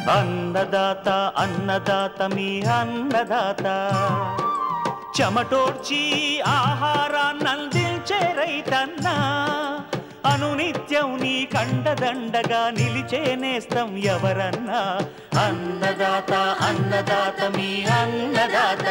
అన్నదాత అన్నదాత మీ అన్నదాత చెమటోడ్చి ఆహారాన్నందించే రైతన్నా అనునిత్యం నీ కండదండగా నిలిచే నేస్తం ఎవరన్నా అన్నదాత అన్నదాత మీ అన్నదాత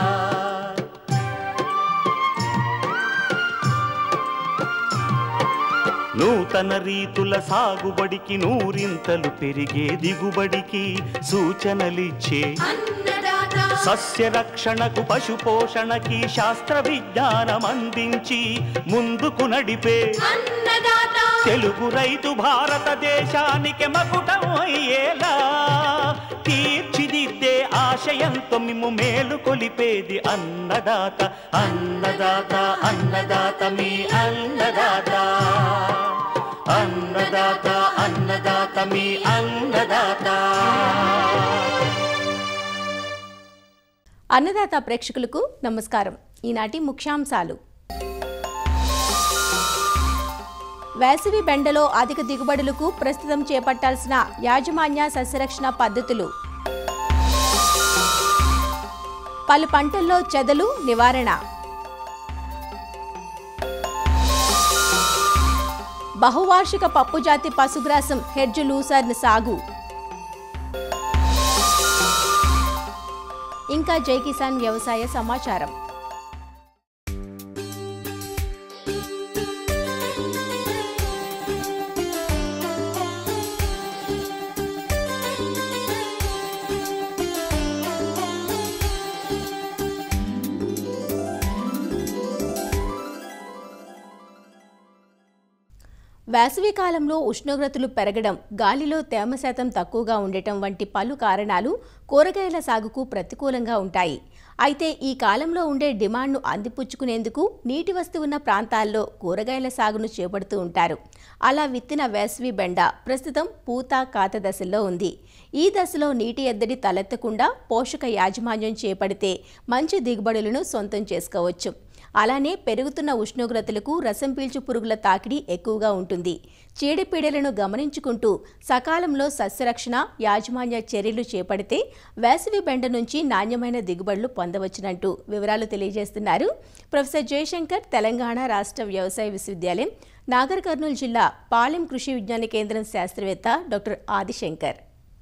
నూతన రీతుల సాగుబడికి నూరింతలు పెరిగే దిగుబడికి సూచనలిచ్చే సస్య రక్షణకు పశు పోషణకి శాస్త్ర విజ్ఞానం అందించి ముందుకు నడిపే తెలుగు రైతు భారతదేశానికి మకుటం అయ్యేలా తీర్చిదిద్దే ఆశయంతో మిమ్ము మేలు కొలిపేది అన్నదాత అన్నదాత అన్నదాత మీ అన్నదాత అన్నదాత అన్నదాత మీ అన్నదాత అన్నదాత ప్రేక్షకులకు నమస్కారం ఈనాటి ముఖ్యాంశాలు వేసవి బెండలో అధిక దిగుబడులకు ప్రస్తుతం చేపట్టాల్సిన యాజమాన్య సస్యరక్షణ పద్ధతులు పలు పంటల్లో చెదలు నివారణ బహువార్షిక పప్పుజాతి పశుగ్రాసం హెడ్జ్ లూసర్న్ సాగు ఇంకా జై కిసాన్ వ్యవసాయ సమాచారం వేసవి కాలంలో ఉష్ణోగ్రతలు పెరగడం గాలిలో తేమ శాతం తక్కువగా ఉండటం వంటి పలు కారణాలు కూరగాయల సాగుకు ప్రతికూలంగా ఉంటాయి అయితే ఈ కాలంలో ఉండే డిమాండ్ను అందిపుచ్చుకునేందుకు నీటి వస్తు ఉన్న ప్రాంతాల్లో కూరగాయల సాగును చేపడుతూ ఉంటారు అలా విత్తిన వేసవి బెండ ప్రస్తుతం పూత కాత దశలో ఉంది ఈ దశలో నీటి ఎద్దడి తలెత్తకుండా పోషక యాజమాన్యం చేపడితే మంచి దిగుబడులను సొంతం చేసుకోవచ్చు అలానే పెరుగుతున్న ఉష్ణోగ్రతలకు రసం పీల్చు పురుగుల తాకిడి ఎక్కువగా ఉంటుంది చీడపీడలను గమనించుకుంటూ సకాలంలో సస్యరక్షణ యాజమాన్య చర్యలు చేపడితే వేసవి బెండ నుంచి నాణ్యమైన దిగుబడులు పొందవచ్చునంటూ వివరాలు తెలియజేస్తున్నారు ప్రొఫెసర్ జయశంకర్ తెలంగాణ రాష్ట్ర వ్యవసాయ విశ్వవిద్యాలయం నాగర్ కర్నూలు జిల్లా పాలెం కృషి విజ్ఞాన కేంద్రం శాస్త్రవేత్త డాక్టర్ ఆదిశంకర్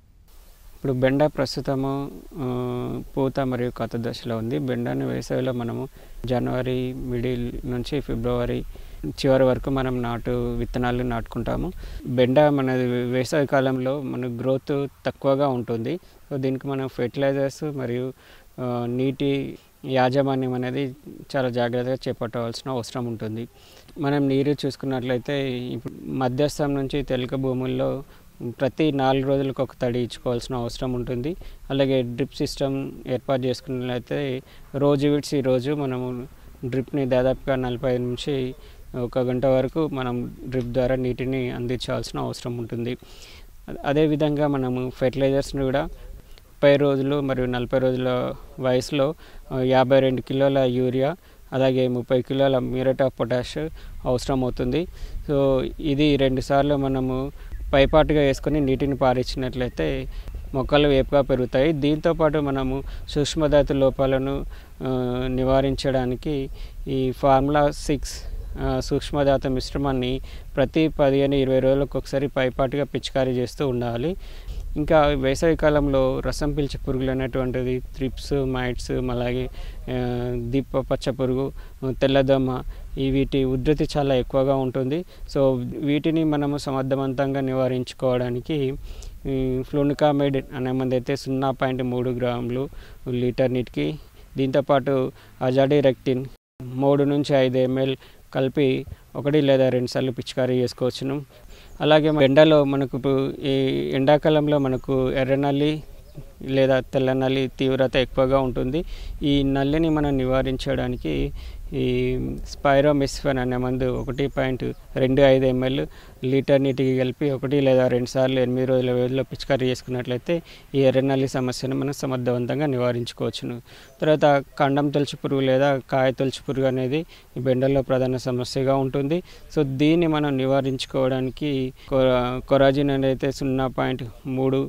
ఇప్పుడు బెండ ప్రస్తుతము ఆ, పూత మరియు కథ దశలో ఉంది బెండని వేసవిలో మనము జనవరి మిడిల్ నుంచి ఫిబ్రవరి చివరి వరకు మనం నాటు విత్తనాలు నాటుకుంటాము బెండ మన వేసవి కాలంలో మన గ్రోత్ తక్కువగా ఉంటుంది సో దీనికి మనం ఫెర్టిలైజర్స్ మరియు ఆ, నీటి యాజమాన్యం అనేది చాలా జాగ్రత్తగా చేపట్టవలసిన అవసరం ఉంటుంది మనం నీరు చూసుకున్నట్లయితే ఇప్పుడు మధ్యస్థం నుంచి తెలుగు భూముల్లో ప్రతి నాలుగు రోజులకు ఒక తడి ఇచ్చుకోవాల్సిన అవసరం ఉంటుంది అలాగే డ్రిప్ సిస్టమ్ ఏర్పాటు చేసుకున్నట్లయితే రోజు విడిచి రోజు మనము డ్రిప్ని దాదాపుగా నలభై ఐదు నుంచి ఒక గంట వరకు మనం డ్రిప్ ద్వారా నీటిని అందించాల్సిన అవసరం ఉంటుంది అ- అదేవిధంగా మనము ఫెర్టిలైజర్స్ని కూడా ముప్పై రోజులు మరియు నలభై రోజుల వయసులో ఆ, యాభై రెండు కిలోల యూరియా అలాగే ముప్పై కిలోల మ్యూరేట్ ఆఫ్ పొటాష్ అవసరం అవుతుంది సో ఇది రెండుసార్లు మనము పైపాటుగా వేసుకొని నీటిని పారించినట్లయితే మొక్కలు వేపుగా పెరుగుతాయి దీంతోపాటు మనము సూక్ష్మధాతు లోపాలను ఆ, నివారించడానికి ఈ ఫార్ములా సిక్స్ సూక్ష్మధాతు మిశ్రమాన్ని ప్రతి పదిహేను ఇరవై రోజులకు ఒకసారి పైపాటుగా పిచికారీ చేస్తూ ఉండాలి ఇంకా వేసవి కాలంలో రసం పీల్చే పురుగులు అనేటువంటిది త్రిప్స్ మైట్స్ అలాగే ఆ, దీప పచ్చ పురుగు తెల్లదోమ ఈ వీటి ఉధృతి చాలా ఎక్కువగా ఉంటుంది సో వీటిని మనము సమర్థవంతంగా నివారించుకోవడానికి ఈ ఫ్లూనికామైడ్ అనే మంది అయితే సున్నా పాయింట్ మూడు గ్రాములు లీటర్ నీటికి దీంతోపాటు అజాడి రెక్టిన్ మూడు నుంచి ఐదు ఎంఎల్ కలిపి ఒకటి లేదా రెండు సార్లు పిచికారీ చేసుకోవచ్చును అలాగే మన ఎండలో మనకు ఇప్పుడు ఈ ఎండాకాలంలో మనకు ఎర్రనల్లి లేదా తెల్ల నల్లి తీవ్రత ఎక్కువగా ఉంటుంది ఈ నల్లిని మనం నివారించడానికి ఈ స్పైరోమిస్ఫెన్ అనే మందు ఒకటి పాయింట్ రెండు ఐదు ఎంఎల్ లీటర్ నీటికి కలిపి ఒకటి లేదా రెండు సార్లు ఎనిమిది రోజుల వ్యవధిలో పిచికారీ చేసుకున్నట్లయితే ఈ ఎర్రనల్లి సమస్యను మనం సమర్థవంతంగా నివారించుకోవచ్చును తర్వాత కండం తొలచి పురుగు లేదా కాయ తొలచి పురుగు అనేది ఈ బెండల్లో ప్రధాన సమస్యగా ఉంటుంది సో దీన్ని మనం నివారించుకోవడానికి కొరా- కొరాజిన్ అనేది సున్నా పాయింట్ మూడు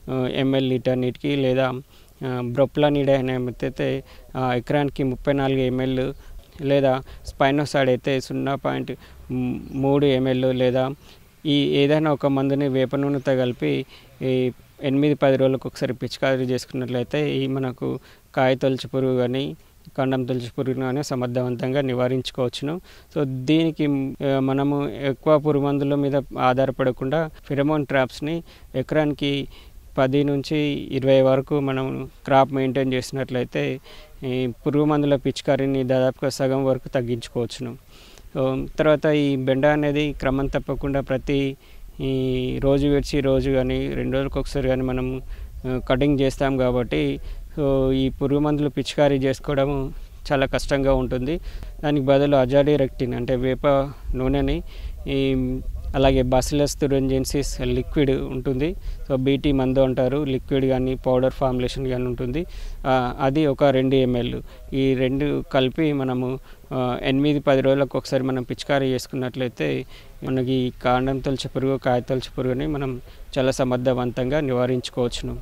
ఎంఎల్ లీటర్ నీటికి లేదా ఆ, బ్రొప్లానిడ్ అయితే ఆ, ఎకరానికి ముప్పై నాలుగు ఎంఎల్ లేదా స్పైనోసైడ్ అయితే సున్నా పాయింట్ మూడు ఎంఎల్ లేదా ఈ ఏదైనా ఒక మందుని వేప నూనెతో కలిపి ఈ ఎనిమిది పది రోజులకు ఒకసారి పిచికారీ చేసుకున్నట్లయితే ఈ మనకు కాయ తొలచి పురుగు కానీ కాండం తొలచి పురుగు కానీ సమర్థవంతంగా నివారించుకోవచ్చును సో దీనికి ఆ, మనము ఎక్కువ పురుగు మందుల మీద ఆధారపడకుండా ఫిరమోన్ ట్రాప్స్ని ఎకరానికి పది నుంచి ఇరవై వరకు మనం క్రాప్ మెయింటైన్ చేసినట్లయితే ఈ పురుగు మందుల పిచికారీని దాదాపుగా సగం వరకు తగ్గించుకోవచ్చును సో తర్వాత ఈ బెండ అనేది క్రమం తప్పకుండా ప్రతి ఈ రోజు విడిచి రోజు కానీ రెండు రోజులకు ఒకసారి కానీ మనం ఆ, కటింగ్ చేస్తాం కాబట్టి సో ఈ పురుగు మందులు పిచికారీ చేసుకోవడం చాలా కష్టంగా ఉంటుంది దానికి బదులు అజాడి రెక్టిన్ అంటే వేప నూనెని ఈ అలాగే బాసిలస్ తురెంజెన్సిస్ లిక్విడ్ ఉంటుంది సో బీటీ మందు అంటారు లిక్విడ్ కానీ పౌడర్ ఫార్ములేషన్ కానీ ఉంటుంది ఆ, అది ఒక రెండు ఎంఎల్ ఈ రెండు కలిపి మనము ఆ, ఎనిమిది పది రోజులకు ఒకసారి మనం పిచికారీ చేసుకున్నట్లయితే మనకి ఈ కాండం తొలచి పురుగు కాయ తొలచి పురుగుని మనం చాలా సమర్థవంతంగా నివారించుకోవచ్చును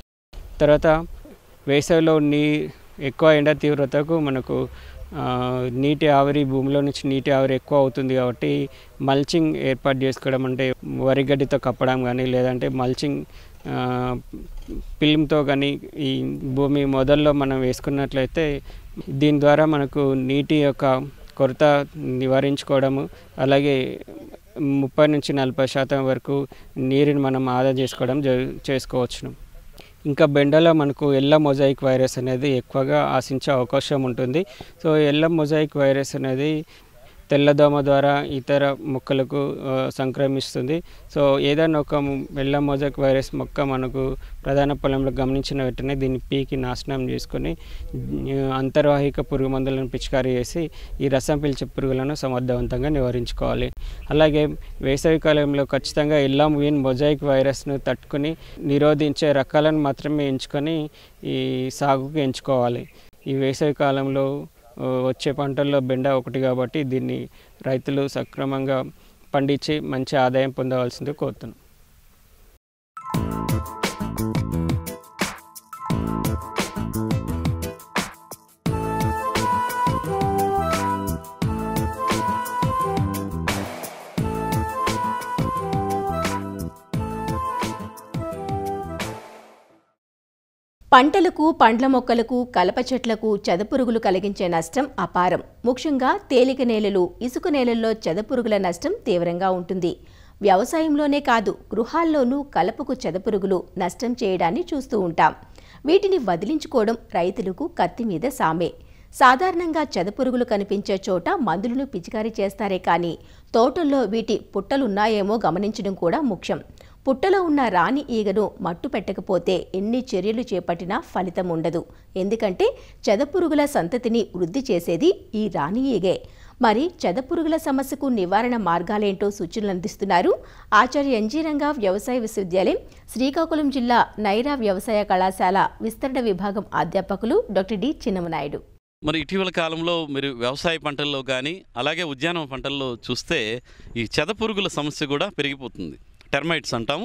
తర్వాత వేసవిలో నీ ఎక్కువ ఎండ తీవ్రతకు మనకు ఆ, నీటి ఆవిరి భూమిలో నుంచి నీటి ఆవిరి ఎక్కువ అవుతుంది కాబట్టి మల్చింగ్ ఏర్పాటు చేసుకోవడం అంటే వరి గడ్డితో కప్పడం కానీ లేదంటే మల్చింగ్ ఆ, ఫిల్మ్తో కానీ ఈ భూమి మొదల్లో మనం వేసుకున్నట్లయితే దీని ద్వారా మనకు నీటి యొక్క కొరత నివారించుకోవడము అలాగే ముప్పై నుంచి నలభై శాతం వరకు నీరుని మనం ఆదా చేసుకోవడం జరు చేసుకోవచ్చును ఇంకా బెండలో మనకు ఎల్ల మొజాయిక్ వైరస్ అనేది ఎక్కువగా ఆశించే అవకాశం ఉంటుంది సో ఎల్ల మొజాయిక్ వైరస్ అనేది తెల్లదోమ ద్వారా ఇతర మొక్కలకు ఆ, సంక్రమిస్తుంది సో ఏదైనా ఒక ఎల్ల మొజాయిక్ వైరస్ మొక్క మనకు ప్రధాన పొలంలో గమనించిన వెంటనే దీన్ని పీకి నాశనం చేసుకొని ఆ, అంతర్వాహిక పురుగు మందులను పిచికారీ చేసి ఈ రసం పీల్చే పురుగులను సమర్థవంతంగా నివారించుకోవాలి అలాగే వేసవి కాలంలో ఖచ్చితంగా ఎల్లా వీన్ మొజాయిక్ వైరస్ను తట్టుకుని నిరోధించే రకాలను మాత్రమే ఎంచుకొని ఈ సాగుకు ఎంచుకోవాలి ఈ వేసవి కాలంలో ఆ, వచ్చే పంటల్లో బెండ ఒకటి కాబట్టి దీన్ని రైతులు సక్రమంగా పండించి మంచి ఆదాయం పొందవలసింది కోరుతున్నాను పంటలకు పండ్ల మొక్కలకు కలప చెట్లకు చెదపురుగులు కలిగించే నష్టం అపారం ముఖ్యంగా తేలిక నేలలు ఇసుక నేలల్లో చెదపురుగుల నష్టం తీవ్రంగా ఉంటుంది వ్యవసాయంలోనే కాదు గృహాల్లోనూ కలపకు చెదపురుగులు నష్టం చేయడాన్ని చూస్తూ ఉంటాం వీటిని వదిలించుకోవడం రైతులకు కత్తి మీద సామే సాధారణంగా చెదపురుగులు కనిపించే చోట మందులను పిచికారీ చేస్తారే కానీ తోటల్లో వీటి పుట్టలున్నాయేమో గమనించడం కూడా ముఖ్యం పుట్టలో ఉన్న రాణి ఈగను మట్టు పెట్టకపోతే ఎన్ని చర్యలు చేపట్టినా ఫలితం ఉండదు ఎందుకంటే చెదపురుగుల సంతతిని వృద్ధి చేసేది ఈ రాణి ఈగే మరి చెదపురుగుల సమస్యకు నివారణ మార్గాలేంటో సూచనలు అందిస్తున్నారు ఆచార్య ఎన్జీరంగా వ్యవసాయ విశ్వవిద్యాలయం శ్రీకాకుళం జిల్లా నైరా వ్యవసాయ కళాశాల విస్తరణ విభాగం అధ్యాపకులు డాక్టర్ డి చిన్నమనాయుడు మరి ఇటీవల కాలంలో మీరు వ్యవసాయ పంటల్లో కానీ అలాగే ఉద్యానవ పంటల్లో చూస్తే ఈ చెదపురుగుల సమస్య కూడా పెరిగిపోతుంది టెర్మైట్స్ అంటాము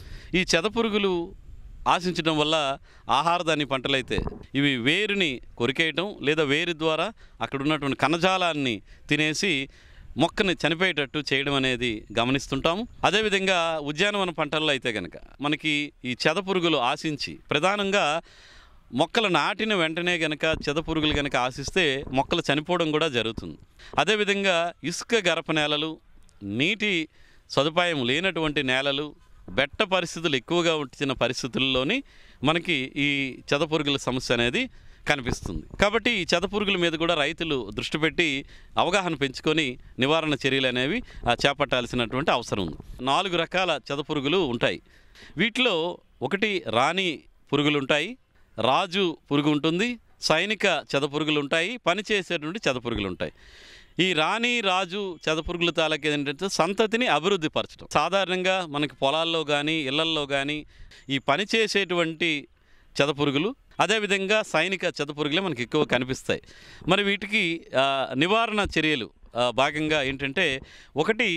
ఈ చెదపురుగులు ఆశించడం వల్ల ఆహారధాన్య పంటలైతే ఇవి వేరుని కొరికేయటం లేదా వేరు ద్వారా అక్కడ ఉన్నటువంటి కణజాలాన్ని తినేసి మొక్కని చనిపోయేటట్టు చేయడం అనేది గమనిస్తుంటాము అదేవిధంగా ఉద్యానవన పంటల్లో అయితే కనుక మనకి ఈ చెదపురుగులు ఆశించి ప్రధానంగా మొక్కలు నాటిన వెంటనే గనక చెదపురుగులు గనక ఆశిస్తే మొక్కలు చనిపోవడం కూడా జరుగుతుంది అదేవిధంగా ఇసుక గరప నేలలు నీటి సదుపాయం లేనటువంటి నేలలు బెట్ట పరిస్థితులు ఎక్కువగా వచ్చిన పరిస్థితుల్లోని మనకి ఈ చెదపురుగుల సమస్య అనేది కనిపిస్తుంది కాబట్టి ఈ చెదపురుగుల మీద కూడా రైతులు దృష్టి పెట్టి అవగాహన పెంచుకొని నివారణ చర్యలు అనేవి ఆ, చేపట్టాల్సినటువంటి అవసరం ఉంది నాలుగు రకాల చెదపురుగులు ఉంటాయి వీటిలో ఒకటి రాణి పురుగులు ఉంటాయి రాజు పురుగు ఉంటుంది సైనిక చెదపురుగులు ఉంటాయి పనిచేసేటువంటి చెదపురుగులు ఉంటాయి ఈ రాణి రాజు చెదపురుగుల తాలూకు ఏంటంటే సంతతిని అభివృద్ధి పరచడం సాధారణంగా మనకి పొలాల్లో కానీ ఇళ్లల్లో కానీ ఈ పని చేసేటువంటి చెదపురుగులు అదేవిధంగా సైనిక చెదపురుగులే మనకి ఎక్కువ కనిపిస్తాయి మరి వీటికి ఆ, నివారణ చర్యలు ఆ, భాగంగా ఏంటంటే ఒకటి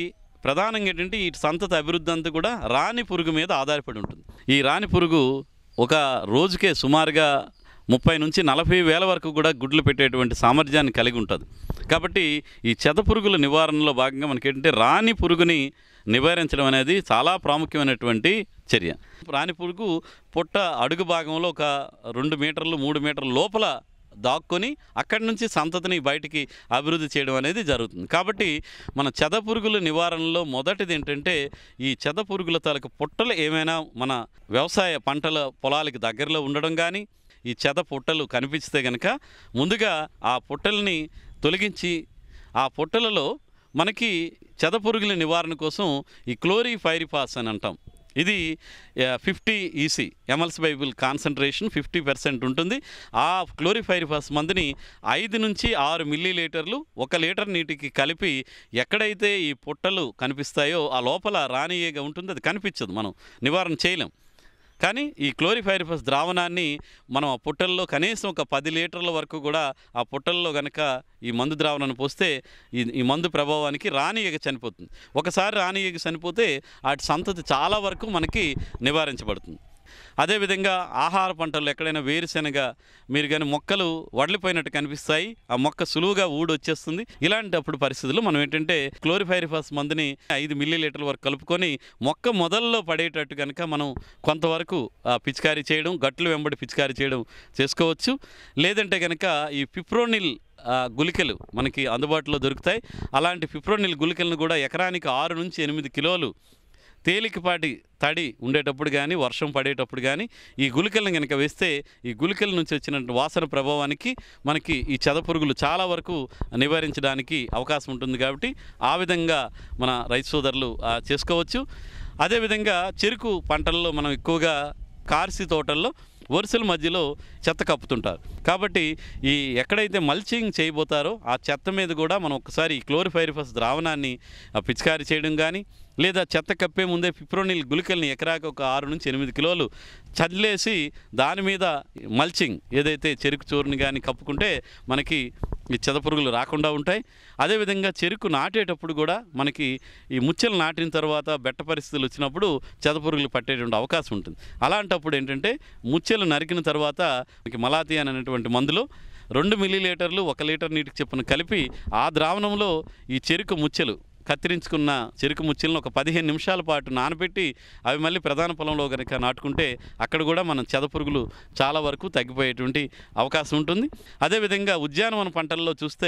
ప్రధానంగా ఏంటంటే ఈ సంతతి అభివృద్ధి అంతా కూడా రాణి పురుగు మీద ఆధారపడి ఉంటుంది ఈ రాణి పురుగు ఒక రోజుకే సుమారుగా ముప్పై నుంచి నలభై వేల వరకు కూడా గుడ్లు పెట్టేటువంటి సామర్థ్యాన్ని కలిగి ఉంటుంది కాబట్టి ఈ చెద పురుగుల నివారణలో భాగంగా మనకి ఏంటంటే రాణి పురుగుని నివారించడం అనేది చాలా ప్రాముఖ్యమైనటువంటి చర్య రాణి పురుగు పొట్ట అడుగు భాగంలో ఒక రెండు మీటర్లు మూడు మీటర్ల లోపల దాక్కొని అక్కడి నుంచి సంతతిని బయటికి అభివృద్ధి చేయడం అనేది జరుగుతుంది కాబట్టి మన చెద పురుగుల నివారణలో మొదటిది ఏంటంటే ఈ చెద పురుగుల తాలూకు పుట్టలు ఏమైనా మన వ్యవసాయ పంటల పొలాలకి దగ్గరలో ఉండడం కానీ ఈ చెద పుట్టలు కనిపిస్తే కనుక ముందుగా ఆ పుట్టల్ని తొలగించి ఆ పుట్టలలో మనకి చెద పురుగుల నివారణ కోసం ఈ క్లోరిఫైరిఫాస్ అని అంటాం ఇది fifty EC emulsifiable concentration fifty percent ఉంటుంది ఆ క్లోరిఫైరిఫాస్ మందుని ఐదు నుంచి ఆరు మిల్లీ లీటర్లు ఒక లీటర్ నీటికి కలిపి ఎక్కడైతే ఈ పుట్టలు కనిపిస్తాయో ఆ లోపల రానియేగా ఉంటుంది అది కనిపించదు మనం నివారణ చేయలేం కానీ ఈ క్లోరిఫైరిఫస్ ద్రావణాన్ని మనం ఆ పుట్టల్లో కనీసం ఒక పది లీటర్ల వరకు కూడా ఆ పుట్టల్లో గనక ఈ మందు ద్రావణాన్ని పోస్తే ఈ ఈ మందు ప్రభావానికి రానియగ చనిపోతుంది ఒకసారి రానియగ చనిపోతే వాటి సంతతి చాలా వరకు మనకి నివారించబడుతుంది అదేవిధంగా ఆహార పంటలు ఎక్కడైనా వేరుశెనగ మీరు కానీ మొక్కలు వడలిపోయినట్టు కనిపిస్తాయి ఆ మొక్క సులువుగా ఊడి వచ్చేస్తుంది ఇలాంటప్పుడు పరిస్థితులు మనం ఏంటంటే క్లోరిఫైరిఫాస్ మందుని ఐదు మిల్లీ లీటర్ల వరకు కలుపుకొని మొక్క మొదల్లో పడేటట్టు కనుక మనం కొంతవరకు ఆ, పిచికారీ చేయడం గట్లు వెంబడి పిచికారీ చేయడం చేసుకోవచ్చు లేదంటే కనుక ఈ పిప్రోనిల్ ఆ, గుళికలు మనకి అందుబాటులో దొరుకుతాయి అలాంటి పిప్రోనిల్ గుళికలను కూడా ఎకరానికి ఆరు నుంచి ఎనిమిది కిలోలు తేలికపాటి తడి ఉండేటప్పుడు కానీ వర్షం పడేటప్పుడు కానీ ఈ గుళికలను కనుక వేస్తే ఈ గుళికల నుంచి వచ్చిన వాసన ప్రభావానికి మనకి ఈ చెద పురుగులు చాలా వరకు నివారించడానికి అవకాశం ఉంటుంది కాబట్టి ఆ విధంగా మన రైతు సోదరులు ఆ, చేసుకోవచ్చు అదేవిధంగా చెరుకు పంటల్లో మనం ఎక్కువగా కార్సి తోటల్లో వరుసల మధ్యలో చెత్త కప్పుతుంటారు కాబట్టి ఈ ఎక్కడైతే మల్చింగ్ చేయబోతారో ఆ చెత్త మీద కూడా మనం ఒకసారి ఈ క్లోరిఫైరిఫస్ ద్రావణాన్ని ఆ, పిచికారీ చేయడం కానీ లేదా చెత్త కప్పే ముందే పిప్రోనిల్ గుళికల్ని ఎకరాకి ఒక ఆరు నుంచి ఎనిమిది కిలోలు చల్లేసి దాని మీద మల్చింగ్ ఏదైతే చెరుకు చూరుని కానీ కప్పుకుంటే మనకి ఈ చెద పురుగులు రాకుండా ఉంటాయి అదేవిధంగా చెరుకు నాటేటప్పుడు కూడా మనకి ఈ ముచ్చలు నాటిన తర్వాత బెట్ట పరిస్థితులు వచ్చినప్పుడు చెద పురుగులు పట్టేటువంటి అవకాశం ఉంటుంది అలాంటప్పుడు ఏంటంటే ముచ్చెలు నరికిన తర్వాత మనకి మలాతి అనేటువంటి మందులో రెండు మిల్లీ లీటర్లు ఒక లీటర్ నీటికి చొప్పున కలిపి ఆ ద్రావణంలో ఈ చెరుకు ముచ్చెలు కత్తిరించుకున్న చెరుకు ముచ్చెలను ఒక పదిహేను నిమిషాల పాటు నానబెట్టి అవి మళ్ళీ ప్రధాన పొలంలో కనుక నాటుకుంటే అక్కడ కూడా మనం చెద పురుగులు చాలా వరకు తగ్గిపోయేటువంటి అవకాశం ఉంటుంది అదేవిధంగా ఉద్యానవన పంటల్లో చూస్తే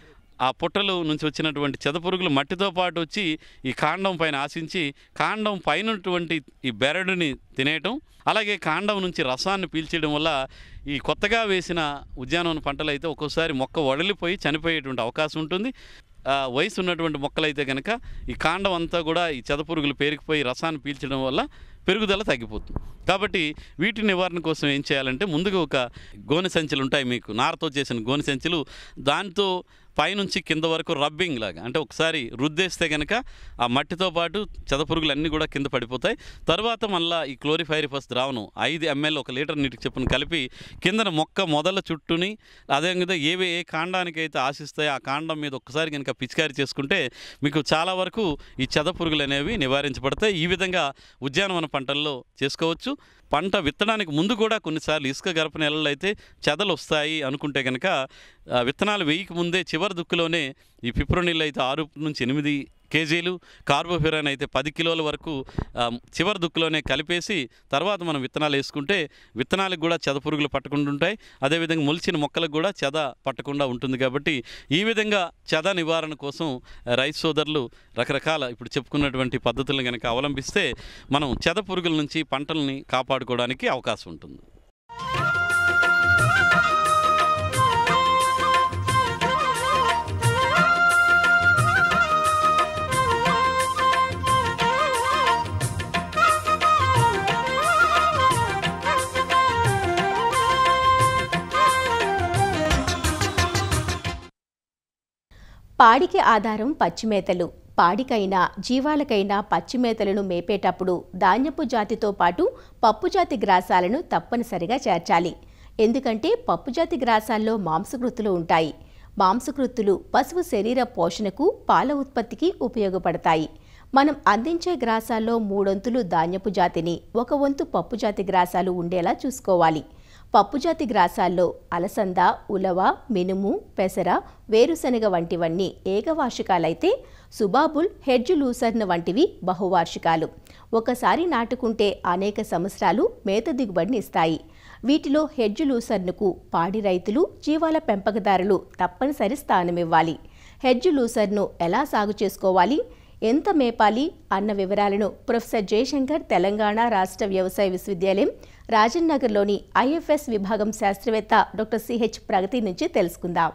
ఆ పుట్టలు నుంచి వచ్చినటువంటి చెద పురుగులు మట్టితో పాటు వచ్చి ఈ కాండం పైన ఆశించి కాండం పైనటువంటి ఈ బెరడుని తినేయటం అలాగే కాండం నుంచి రసాన్ని పీల్చేయడం వల్ల ఈ కొత్తగా వేసిన ఉద్యానవన పంటలు అయితే ఒక్కోసారి మొక్క వడలిపోయి చనిపోయేటువంటి అవకాశం ఉంటుంది ఆ, వయసు ఉన్నటువంటి మొక్కలైతే కనుక ఈ కాండం అంతా కూడా ఈ చెదపురుగులు పేరుకుపోయి రసాన్ని పీల్చడం వల్ల పెరుగుదల తగ్గిపోతుంది కాబట్టి వీటి నివారణ కోసం ఏం చేయాలంటే ముందుగా ఒక గోనె సంచులు ఉంటాయి మీకు నారతో చేసిన గోనె సంచులు దాంతో పైనుంచి కింద వరకు రబ్బింగ్ లాగా అంటే ఒకసారి రుద్దేస్తే కనుక ఆ మట్టితో పాటు చెదపురుగులు అన్నీ కూడా కింద పడిపోతాయి తర్వాత మళ్ళీ ఈ క్లోరిఫైరిఫస్ ద్రావణం ఐదు ఎంఎల్ ఒక లీటర్ నీటికి చెప్పున కలిపి కిందన మొక్క మొదల చుట్టూని అదేవిధంగా ఏవి ఏ కాండానికి అయితే ఆశిస్తాయో ఆ కాండం మీద ఒక్కసారి కనుక పిచికారి చేసుకుంటే మీకు చాలా వరకు ఈ చెద పురుగులు అనేవి నివారించబడతాయి ఈ విధంగా ఉద్యానవన పంటల్లో చేసుకోవచ్చు పంట విత్తడానికి ముందు కూడా కొన్నిసార్లు ఇసుక గరప నెలలు అయితే చెదలు వస్తాయి అనుకుంటే కనుక ఆ, విత్తనాలు వేయక ముందే చివరి దుక్కులోనే ఈ పిప్రోనిల్ అయితే ఆరు నుంచి ఎనిమిది కేజీలు కార్బోఫిరాన్ అయితే పది కిలోల వరకు ఆ, చివరి దుక్కులోనే కలిపేసి తర్వాత మనం విత్తనాలు వేసుకుంటే విత్తనాలకు కూడా చెద పురుగులు పట్టకుండా ఉంటాయి అదేవిధంగా మొలిచిన మొక్కలకు కూడా చెద పట్టకుండా ఉంటుంది కాబట్టి ఈ విధంగా చెద నివారణ కోసం రైతు సోదరులు రకరకాల ఇప్పుడు చెప్పుకున్నటువంటి పద్ధతులను కనుక అవలంబిస్తే మనం చెద పురుగుల నుంచి పంటల్ని కాపాడుకోవడానికి అవకాశం ఉంటుంది పాడికి ఆధారం పచ్చిమేతలు పాడికైనా జీవాలకైనా పచ్చిమేతలను మేపేటప్పుడు ధాన్యపు జాతితో పాటు పప్పు జాతి గ్రాసాలను తప్పనిసరిగా చేర్చాలి ఎందుకంటే పప్పు జాతి గ్రాసాల్లో మాంసకృత్తులు ఉంటాయి మాంసకృత్తులు పశువు శరీర పోషణకు పాల ఉత్పత్తికి ఉపయోగపడతాయి మనం అందించే గ్రాసాల్లో మూడొంతులు ధాన్యపు జాతిని ఒక వంతు పప్పు జాతి గ్రాసాలు ఉండేలా చూసుకోవాలి పప్పుజాతి గ్రాసాల్లో అలసంద ఉలవ మినుము పెసర వేరుశనగ వంటివన్నీ ఏకవార్షికాలైతే సుబాబుల్ హెడ్జ్ లూసర్న్ వంటివి బహువార్షికాలు ఒకసారి నాటుకుంటే అనేక సంవత్సరాలు మేత దిగుబడిని ఇస్తాయి వీటిలో హెడ్జ్ లూసర్నుకు పాడి రైతులు జీవాల పెంపకదారులు తప్పనిసరి స్థానమివ్వాలి హెడ్జ్ లూసర్ను ఎలా సాగు చేసుకోవాలి ఎంత మేపాలి అన్న వివరాలను ప్రొఫెసర్ జయశంకర్ తెలంగాణ రాష్ట్ర వ్యవసాయ విశ్వవిద్యాలయం రాజన్ నగర్లోని ఐఎఫ్ఎస్ విభాగం శాస్త్రవేత్త డాక్టర్ సిహెచ్ ప్రగతి నుంచి తెలుసుకుందాం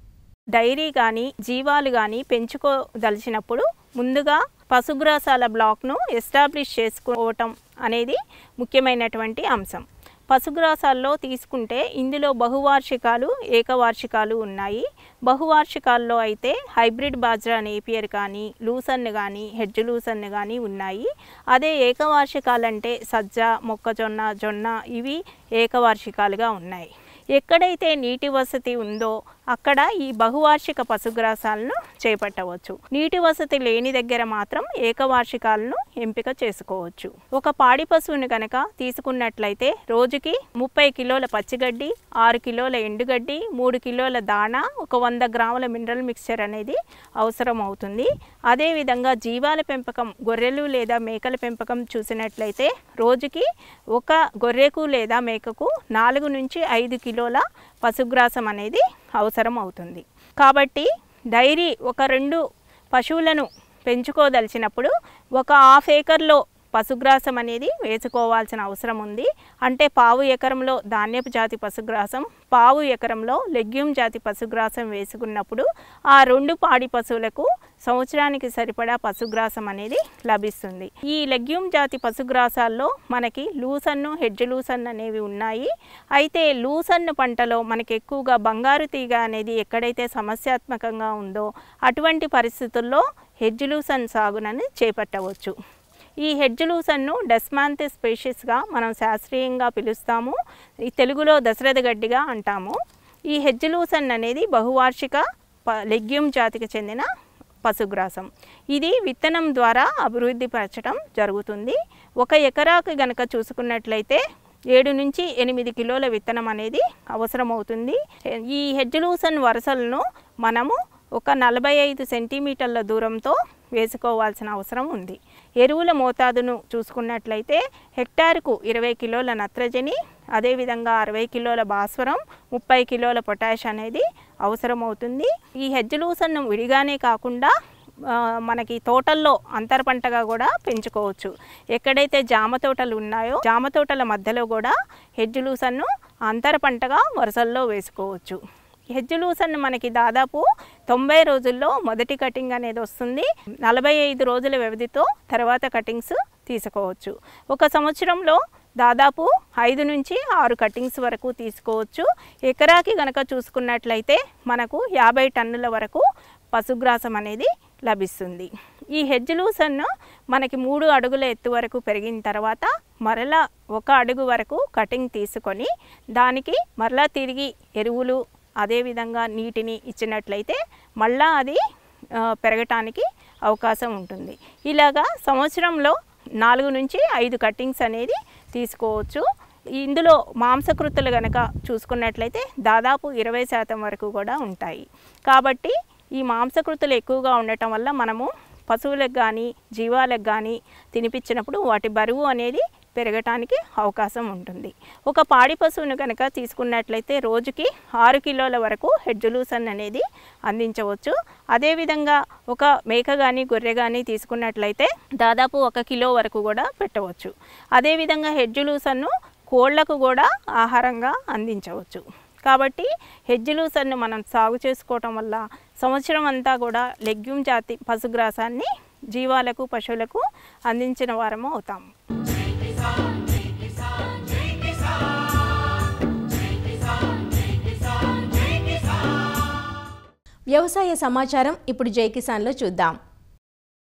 డైరీ కానీ జీవాలు కానీ పెంచుకోదలిచినప్పుడు ముందుగా పశుగ్రాసాల బ్లాక్ను ఎస్టాబ్లిష్ చేసుకోవటం అనేది ముఖ్యమైనటువంటి అంశం పశుగ్రాసాల్లో తీసుకుంటే ఇందులో బహువార్షికాలు ఏకవార్షికాలు ఉన్నాయి బహువార్షికాల్లో అయితే హైబ్రిడ్ బాజ్రా నేపియర్ కానీ లూసన్ కానీ హెడ్జ్ లూసన్ కానీ ఉన్నాయి అదే ఏకవార్షికాలంటే సజ్జ మొక్కజొన్న జొన్న ఇవి ఏకవార్షికాలుగా ఉన్నాయి ఎక్కడైతే నీటి వసతి ఉందో అక్కడ ఈ బహువార్షిక పశుగ్రాసాలను చేపట్టవచ్చు నీటి వసతి లేని దగ్గర మాత్రం ఏకవార్షికాలను ఎంపిక చేసుకోవచ్చు ఒక పాడి పశువుని కనుక తీసుకున్నట్లయితే రోజుకి ముప్పై కిలోల పచ్చిగడ్డి ఆరు కిలోల ఎండుగడ్డి మూడు కిలోల దాణా ఒక వంద గ్రాముల మినరల్ మిక్చర్ అనేది అవసరం అవుతుంది అదేవిధంగా జీవాల పెంపకం గొర్రెలు లేదా మేకల పెంపకం చూసినట్లయితే రోజుకి ఒక గొర్రెకు లేదా మేకకు నాలుగు నుంచి ఐదు కిలోల పశుగ్రాసం అనేది అవసరం అవుతుంది కాబట్టి డైరీ ఒక రెండు పశువులను పెంచుకోదలిచినప్పుడు ఒక హాఫ్ ఏకర్లో పశుగ్రాసం అనేది వేసుకోవాల్సిన అవసరం ఉంది అంటే పావు ఎకరంలో ధాన్యపు జాతి పశుగ్రాసం పావు ఎకరంలో లెగ్యూమ్ జాతి పశుగ్రాసం వేసుకున్నప్పుడు ఆ రెండు పాడి పశువులకు సంవత్సరానికి సరిపడా పశుగ్రాసం అనేది లభిస్తుంది ఈ లెగ్యూమ్ జాతి పశుగ్రాసాల్లో మనకి లూసన్ను హెడ్జ్ లూసన్ అనేవి ఉన్నాయి అయితే లూసన్ను పంటలో మనకి ఎక్కువగా బంగారు తీగ అనేది ఎక్కడైతే సమస్యాత్మకంగా ఉందో అటువంటి పరిస్థితుల్లో హెడ్జ్ లూసన్ సాగునని చేపట్టవచ్చు ఈ హెడ్జ్ లూసన్ను డెస్మాంతి స్పేషియస్గా మనం శాస్త్రీయంగా పిలుస్తాము ఈ తెలుగులో దశరథ గడ్డిగా అంటాము ఈ హెడ్జ్ లూసన్ అనేది బహువార్షిక ప లెగ్యూమ్ జాతికి చెందిన పశుగ్రాసం ఇది విత్తనం ద్వారా అభివృద్ధి పరచడం జరుగుతుంది ఒక ఎకరాకు గనక చూసుకున్నట్లయితే ఏడు నుంచి ఎనిమిది కిలోల విత్తనం అనేది అవసరమవుతుంది ఈ హెడ్జ్ లూసన్ వరుసలను మనము ఒక నలభై ఐదు సెంటీమీటర్ల దూరంతో వేసుకోవాల్సిన అవసరం ఉంది ఎరువుల మోతాదును చూసుకున్నట్లయితే హెక్టారుకు ఇరవై కిలోల నత్రజని అదేవిధంగా అరవై కిలోల భాస్వరం ముప్పై కిలోల పొటాష్ అనేది అవసరమవుతుంది ఈ హెడ్జ్ లూసన్ను విడిగానే కాకుండా ఆ, మనకి తోటల్లో అంతర పంటగా కూడా పెంచుకోవచ్చు ఎక్కడైతే జామ తోటలు ఉన్నాయో జామ తోటల మధ్యలో కూడా హెడ్జ్ లూసన్ను అంతర పంటగా వరుసల్లో వేసుకోవచ్చు హెడ్జ్ లూసన్ మనకి దాదాపు తొంభై రోజుల్లో మొదటి కటింగ్ అనేది వస్తుంది నలభై ఐదు రోజుల వ్యవధితో తర్వాత కటింగ్స్ తీసుకోవచ్చు ఒక సంవత్సరంలో దాదాపు ఐదు నుంచి ఆరు కటింగ్స్ వరకు తీసుకోవచ్చు ఎకరాకి గనక చూసుకున్నట్లయితే మనకు యాభై టన్నుల వరకు పశుగ్రాసం అనేది లభిస్తుంది ఈ హెడ్జ్ లూసన్ను మనకి మూడు అడుగుల ఎత్తు వరకు పెరిగిన తర్వాత మరలా ఒక అడుగు వరకు కటింగ్ తీసుకొని దానికి మరలా తిరిగి ఎరువులు అదేవిధంగా నీటిని ఇచ్చినట్లయితే మళ్ళా అది ఆ, పెరగటానికి అవకాశం ఉంటుంది ఇలాగా సంవత్సరంలో నాలుగు నుంచి ఐదు కట్టింగ్స్ అనేది తీసుకోవచ్చు ఇందులో మాంసకృతులు కనుక చూసుకున్నట్లయితే దాదాపు ఇరవై శాతం వరకు కూడా ఉంటాయి కాబట్టి ఈ మాంసకృతులు ఎక్కువగా ఉండటం వల్ల మనము పశువులకు కానీ జీవాలకు కానీ తినిపించినప్పుడు వాటి బరువు అనేది పెరగటానికి అవకాశం ఉంటుంది ఒక పాడి పశువును కనుక తీసుకున్నట్లయితే రోజుకి ఆరు కిలోల వరకు హెడ్జులూసన్ అనేది అందించవచ్చు అదేవిధంగా ఒక మేక కానీ గొర్రె కానీ తీసుకున్నట్లయితే దాదాపు ఒక కిలో వరకు కూడా పెట్టవచ్చు అదేవిధంగా హెడ్జులూసన్ను కోళ్లకు కూడా ఆహారంగా అందించవచ్చు కాబట్టి హెడ్జులూసన్ను మనం సాగు చేసుకోవటం వల్ల సంవత్సరం అంతా కూడా లెగ్యూమ్ జాతి పశుగ్రాసాన్ని జీవాలకు పశువులకు అందించిన వారము అవుతాము వ్యవసాయ సమాచారం ఇప్పుడు జై కిసాన్లో చూద్దాం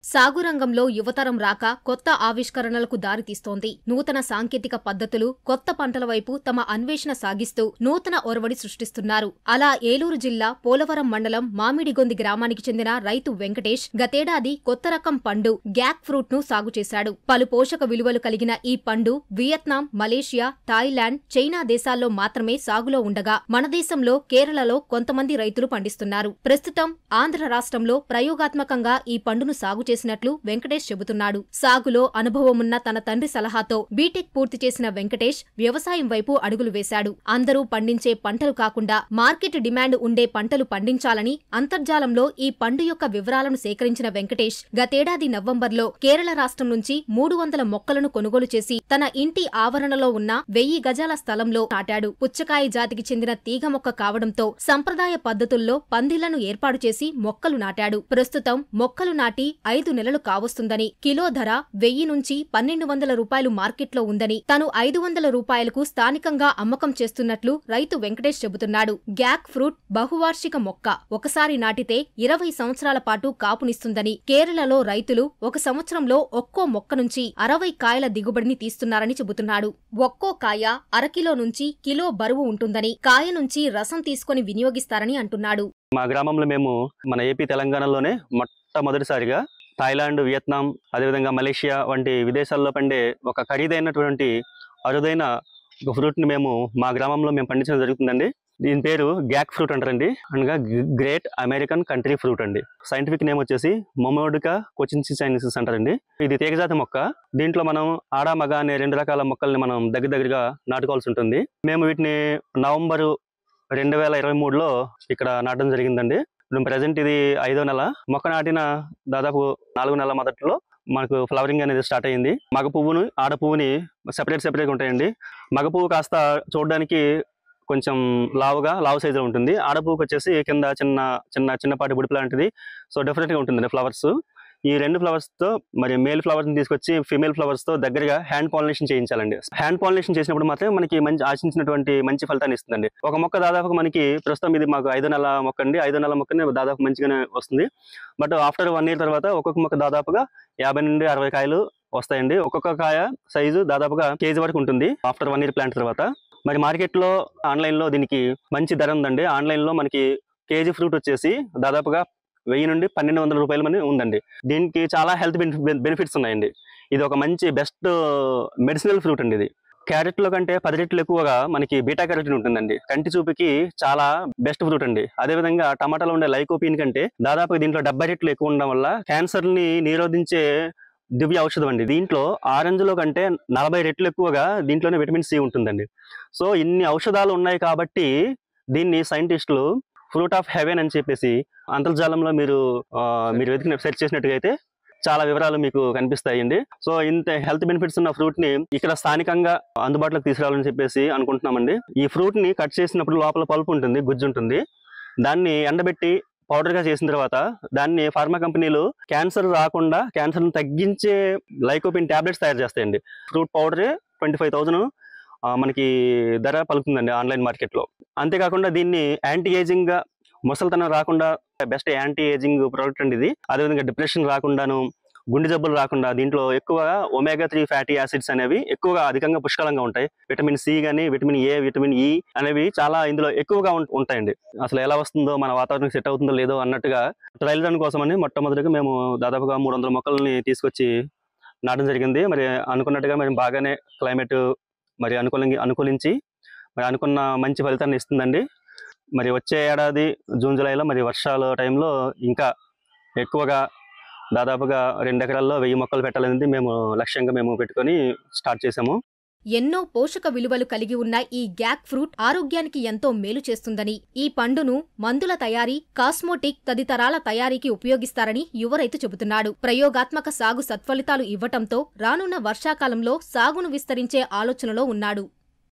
సాగు రంగంలో యువతరం రాక కొత్త ఆవిష్కరణలకు దారితీస్తోంది నూతన సాంకేతిక పద్ధతులు కొత్త పంటల వైపు తమ అన్వేషణ సాగిస్తూ నూతన ఒరవడి సృష్టిస్తున్నారు అలా ఏలూరు జిల్లా పోలవరం మండలం మామిడిగొంది గ్రామానికి చెందిన రైతు వెంకటేష్ గతేడాది కొత్త రకం పండు గ్యాక్ ఫ్రూట్ ను సాగు చేశాడు పలు పోషక విలువలు కలిగిన ఈ పండు వియత్నాం మలేషియా థాయిలాండ్ చైనా దేశాల్లో మాత్రమే సాగులో ఉండగా మన దేశంలో కేరళలో కొంతమంది రైతులు పండిస్తున్నారు ప్రస్తుతం ఆంధ్ర రాష్ట్రంలో ప్రయోగాత్మకంగా ఈ పండును సాగు చేసినట్లు వెంకటేష్ చెబుతున్నాడు సాగులో అనుభవమున్న తన తండ్రి సలహాతో బీటెక్ పూర్తి చేసిన వెంకటేష్ వ్యవసాయం వైపు అడుగులు వేశాడు అందరూ పండించే పంటలు కాకుండా మార్కెట్ డిమాండ్ ఉండే పంటలు పండించాలని అంతర్జాలంలో ఈ పండు యొక్క వివరాలను సేకరించిన వెంకటేష్ గతేడాది నవంబర్లో కేరళ రాష్ట్రం నుంచి మూడు వందల మొక్కలను కొనుగోలు చేసి తన ఇంటి ఆవరణలో ఉన్న వెయ్యి గజాల స్థలంలో నాటాడు పుచ్చకాయ జాతికి చెందిన తీగ మొక్క కావడంతో సంప్రదాయ పద్ధతుల్లో పందిళ్లను ఏర్పాటు చేసి మొక్కలు నాటాడు ప్రస్తుతం మొక్కలు నాటి ఐదు నెలలు కావస్తుందని కిలో ధర వెయ్యి నుంచి పన్నెండు వందల రూపాయలు మార్కెట్లో ఉందని తను ఐదు వందల రూపాయలకు స్థానికంగా అమ్మకం చేస్తున్నట్లు రైతు వెంకటేష్ చెబుతున్నాడు గ్యాక్ ఫ్రూట్ బహువార్షిక మొక్క ఒకసారి నాటితే ఇరవై సంవత్సరాల పాటు కాపునిస్తుందని కేరళలో రైతులు ఒక సంవత్సరంలో ఒక్కో మొక్క నుంచి అరవై కాయల దిగుబడిని తీస్తున్నారని చెబుతున్నాడు ఒక్కో కాయ అరకిలో నుంచి కిలో బరువు ఉంటుందని కాయ నుంచి రసం తీసుకొని వినియోగిస్తారని అంటున్నాడు మా గ్రామంలో మేము మన ఏపీ తెలంగాణలోనే మొట్టమొదటిసారిగా థాయిలాండ్ వియత్నాం అదేవిధంగా మలేషియా వంటి విదేశాల్లో పండే ఒక ఖరీదైనటువంటి అరుదైన ఒక ఫ్రూట్ని మేము మా గ్రామంలో మేము పండించడం జరుగుతుందండి దీని పేరు గ్యాక్ ఫ్రూట్ అంటారండి అనగా గ్రేట్ అమెరికన్ కంట్రీ ఫ్రూట్ అండి సైంటిఫిక్ నేమ్ వచ్చేసి మొమోడికా కొచిన్సి చైనీసెస్ అంటారండి ఇది తీగజాతి మొక్క దీంట్లో మనం ఆడ మగ అనే రెండు రకాల మొక్కల్ని మనం దగ్గర దగ్గరగా నాటుకోవాల్సి ఉంటుంది మేము వీటిని నవంబరు రెండు వేల ఇరవై మూడులో ఇక్కడ నాటడం జరిగిందండి ఇప్పుడు ప్రజెంట్ ఇది ఐదో నెల మొక్క నాటిన దాదాపు నాలుగు నెలల మొదట్లో మనకు ఫ్లవరింగ్ అనేది స్టార్ట్ అయ్యింది మగ పువ్వును ఆడ పువ్వుని సెపరేట్ సెపరేట్గా ఉంటాయండి మగ పువ్వు కాస్త చూడడానికి కొంచెం లావుగా లావు సైజులో ఉంటుంది ఆడ పువ్వుకి వచ్చేసి కింద చిన్న చిన్న చిన్నపాటి బుడిపి లాంటిది సో డిఫరెంట్గా ఉంటుందండి ఫ్లవర్స్ ఈ రెండు ఫ్లవర్స్ తో మరి మేల్ ఫ్లవర్స్ ని తీసుకొచ్చి ఫిమేల్ ఫ్లవర్స్ తో దగ్గరగా హ్యాండ్ పాలినేషన్ చేయించాలండి హ్యాండ్ పాలినేషన్ చేసినప్పుడు మాత్రమే మనకి మంచి ఆశించినటువంటి మంచి ఫలితాన్ని ఇస్తుందండి ఒక మొక్క దాదాపుగా మనకి ప్రస్తుతం ఇది మాకు ఐదో నెల మొక్క అండి ఐదో నెల మొక్కని దాదాపు మంచిగానే వస్తుంది బట్ ఆఫ్టర్ వన్ ఇయర్ తర్వాత ఒక్కొక్క మొక్క దాదాపుగా యాభై నుండి అరవై కాయలు వస్తాయండి ఒక్కొక్క కాయ సైజు దాదాపుగా కేజీ వరకు ఉంటుంది ఆఫ్టర్ వన్ ఇయర్ ప్లాంట్ తర్వాత మరి మార్కెట్లో ఆన్లైన్లో దీనికి మంచి ధర ఉందండి ఆన్లైన్లో మనకి కేజీ ఫ్రూట్ వచ్చేసి దాదాపుగా వెయ్యి నుండి పన్నెండు వందల రూపాయల మంది ఉందండి దీనికి చాలా హెల్త్ బెనిఫిట్స్ ఉన్నాయండి ఇది ఒక మంచి బెస్ట్ మెడిసినల్ ఫ్రూట్ అండి ఇది క్యారెట్లో కంటే పది రెట్లు ఎక్కువగా మనకి బీటా క్యారెటిన్ ఉంటుందండి కంటి చూపుకి చాలా బెస్ట్ ఫ్రూట్ అండి అదేవిధంగా టమాటాలో ఉండే లైకోపిన్ కంటే దాదాపు దీంట్లో డెబ్బై రెట్లు ఎక్కువ ఉండడం వల్ల క్యాన్సర్ ని నిరోధించే దివ్య ఔషధం అండి దీంట్లో ఆరెంజ్ లో కంటే నలభై రెట్లు ఎక్కువగా దీంట్లోనే విటమిన్ సి ఉంటుందండి సో ఇన్ని ఔషధాలు ఉన్నాయి కాబట్టి దీన్ని సైంటిస్టులు ఫ్రూట్ ఆఫ్ హెవెన్ అని చెప్పేసి అంతర్జాలంలో మీరు ఆ, మీరు వెతికిన సెర్చ్ చేసినట్టుగైతే చాలా వివరాలు మీకు కనిపిస్తాయండి సో ఇంత హెల్త్ బెనిఫిట్స్ ఉన్న ఫ్రూట్ ని ఇక్కడ స్థానికంగా అందుబాటులోకి తీసుకురావాలని చెప్పేసి అనుకుంటున్నామండి ఈ ఫ్రూట్ ని కట్ చేసినప్పుడు లోపల పల్పు ఉంటుంది గుజ్జు ఉంటుంది దాన్ని ఎండబెట్టి పౌడర్ గా చేసిన తర్వాత దాన్ని ఫార్మా కంపెనీలు క్యాన్సర్ రాకుండా క్యాన్సర్ తగ్గించే లైకోపిన్ టాబ్లెట్స్ తయారు చేస్తాయండి fruit powder twenty five thousand మనకి ధర పలుకుతుందండి ఆన్లైన్ మార్కెట్లో అంతేకాకుండా దీన్ని యాంటీ ఏజింగ్ గా ముసలితనం రాకుండా బెస్ట్ యాంటీ ఏజింగ్ ప్రోడక్ట్ అండి ఇది అదేవిధంగా డిప్రెషన్ రాకుండాను గుండె జబ్బులు రాకుండా దీంట్లో ఎక్కువగా ఒమేగా త్రీ ఫ్యాటీ యాసిడ్స్ అనేవి ఎక్కువగా అధికంగా పుష్కలంగా ఉంటాయి విటమిన్ సి కానీ విటమిన్ ఏ విటమిన్ ఈ అనేవి చాలా ఇందులో ఎక్కువగా ఉం- ఉంటాయండి అసలు ఎలా వస్తుందో మన వాతావరణం సెట్ అవుతుందో లేదో అన్నట్టుగా ట్రయల్ రన్ కోసమని మొట్టమొదటిగా మేము దాదాపుగా మూడు వందల మొక్కల్ని తీసుకొచ్చి నాటడం జరిగింది మరి అనుకున్నట్టుగా మరి బాగానే క్లైమేట్ మరి అనుకూలంగా అనుకూలించి మరి అనుకున్న మంచి ఫలితాన్ని ఇస్తుందండి మరి వచ్చే ఏడాది జూన్ జూలైలో మరి వర్షాల టైంలో ఇంకా ఎక్కువగా దాదాపుగా రెండు ఎకరాల్లో వెయ్యి మొక్కలు పెట్టాలనేది మేము లక్ష్యంగా మేము పెట్టుకొని స్టార్ట్ చేసాము ఎన్నో పోషక విలువలు కలిగి ఉన్న ఈ గ్యాక్ ఫ్రూట్ ఆరోగ్యానికి ఎంతో మేలు చేస్తుందని ఈ పండును మందుల తయారీ కాస్మోటిక్ తదితరాల తయారీకి ఉపయోగిస్తారని యువ రైతు చెబుతున్నాడు ప్రయోగాత్మక సాగు సత్ఫలితాలు ఇవ్వటంతో రానున్న వర్షాకాలంలో సాగును విస్తరించే ఆలోచనలో ఉన్నాడు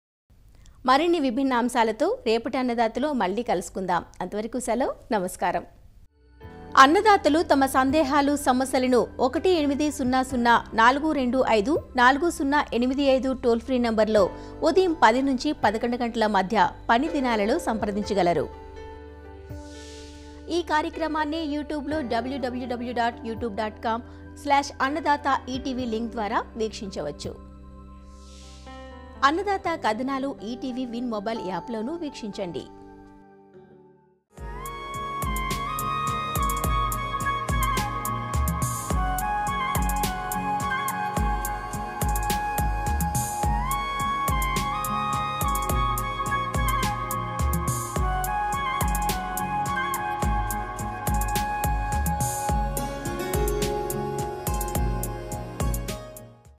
మరిన్ని విభిన్న అంశాలతో రేపటి అన్నదాతలో మళ్ళీ కలుసుకుందాం అంతవరకు సెలవు నమస్కారం అన్నదాతలు తమ సందేహాలు సమస్యలను ఒకటి ఎనిమిది సున్నా సున్నా నాలుగు రెండు ఐదు నాలుగు సున్నా ఎనిమిది ఐదు టోల్ ఫ్రీ నంబర్లో ఉదయం పది నుంచి పదకొండు గంటల మధ్య పని దినాలలో సంప్రదించగలరు ఈ కార్యక్రమాన్ని యూట్యూబ్లో W W W dot YouTube dot com slash Annadata ETV link ద్వారా వీక్షించవచ్చు అన్నదాత కథనాలు ఈటీవీ విన్ మొబైల్ యాప్లోనూ వీక్షించండి